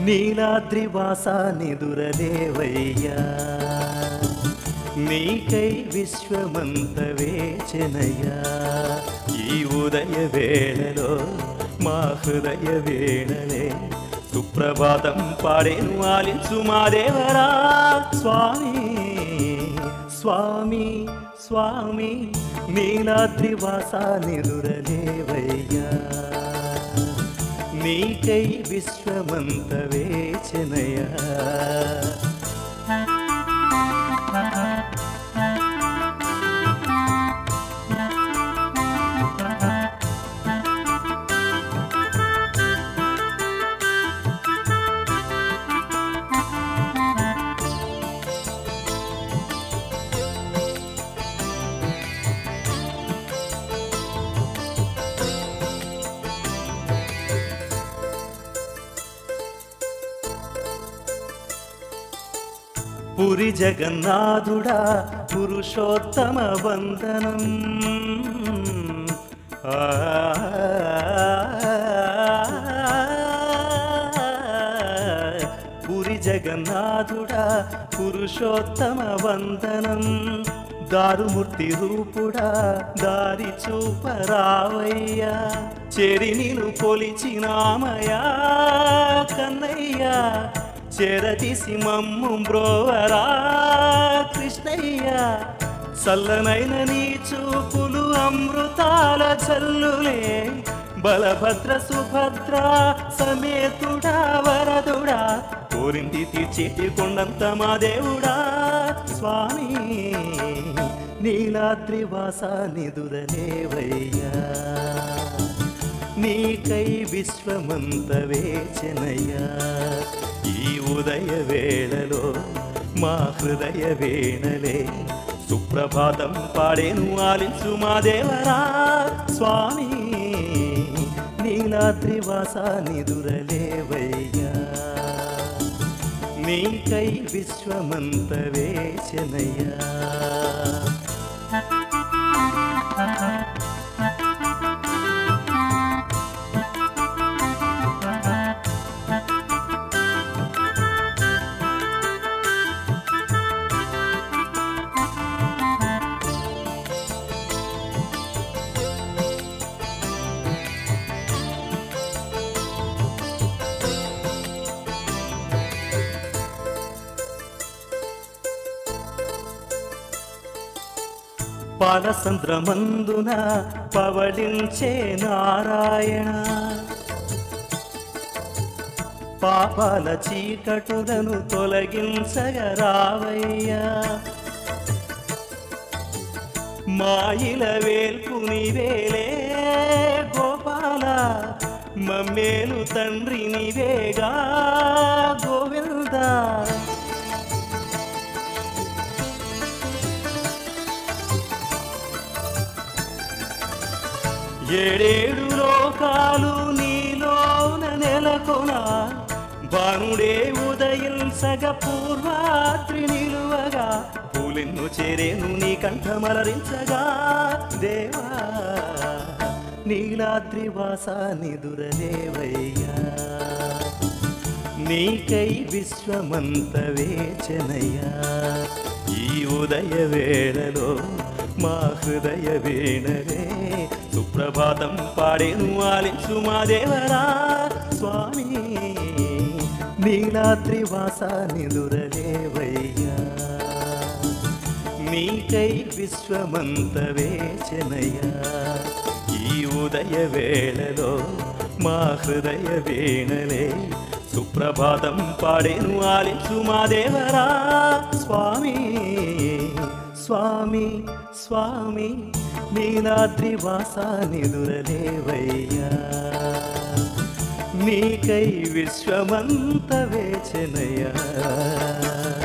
నీలాద్రి వాసానిదురలేవయ్యా నీకై విశ్వమంత వేచనయ్యా ఈ ఉదయ వేళలో మా హృదయ వేళలే సుప్రభాతం పాడేను ఆలించు మా దేవరా స్వామి స్వామి స్వామి నీలాద్రి వాసానిదురలేవయ్యా నీకై విశ్వమంత వేచనయా పురి జగన్నాథుడా పురుషోత్తమ వందనం ఆ, పురి జగన్నాథుడా పురుషోత్తమ వందనం దారుమూర్తి రూపుడా దారి చూపరావయ్యా చెరి నిను కొలిచినామయా కన్నయ్యా చెరదీసి మమ్ము బ్రోవరా కృష్ణయ్య చల్లనైన నీ చూపులు అమృతాల చల్లులే బలభద్ర సుభద్ర సమేతుడా వరదుడా కోరింది తీర్చేటి కొండంత మా దేవుడా స్వామి నీలాద్రి వాసానిదురలేవయ్యా నీకై విశ్వమంత వేచనయ్యా ఈ ఉదయ వేళలో మా హృదయ వేణలే సుప్రభాతం పాడేను ఆలించు మా దేవరా స్వామి నీలాద్రి వాసానిదురలేవయ్యా నీకై విశ్వమంత వేచనయ్యా పాలసంద్రమందున పవళించే నారాయణ పాపాల చీకటులను తొలగించగరావయ్యా మాయిల వేల్పు నీవేలే గోపాల మమ్మేలు తండ్రి నీవేగా గోవిందా ఏడేడు లోకాలు నీలోన నెలకొన భానుడే ఉదయించగ పూర్వాద్రి నిలువగా పూలెన్ను చేరేను నీ కంఠమలరించగా దేవా నీలాద్రి వాసానిదురలేవయ్యా నీకై విశ్వమంత వేచనయ్యా ఈ ఉదయ వేళలో మా హృదయ వేణలే సుప్రభాతం పాడేను ఆలించు మా దేవరా స్వామి నీలాద్రి వాసానిదురలేవయ్యా నీకై విశ్వమంత వేచనయ్యా ఈ ఉదయ వేళలో మా హృదయ వేణలే సుప్రభాతం పాడేను ఆలించు మా దేవరా స్వామి స్వామి స్వామి నీలాద్రి వాసానిదురలేవయ్యా నీకై విశ్వమంత వేచనయ్యా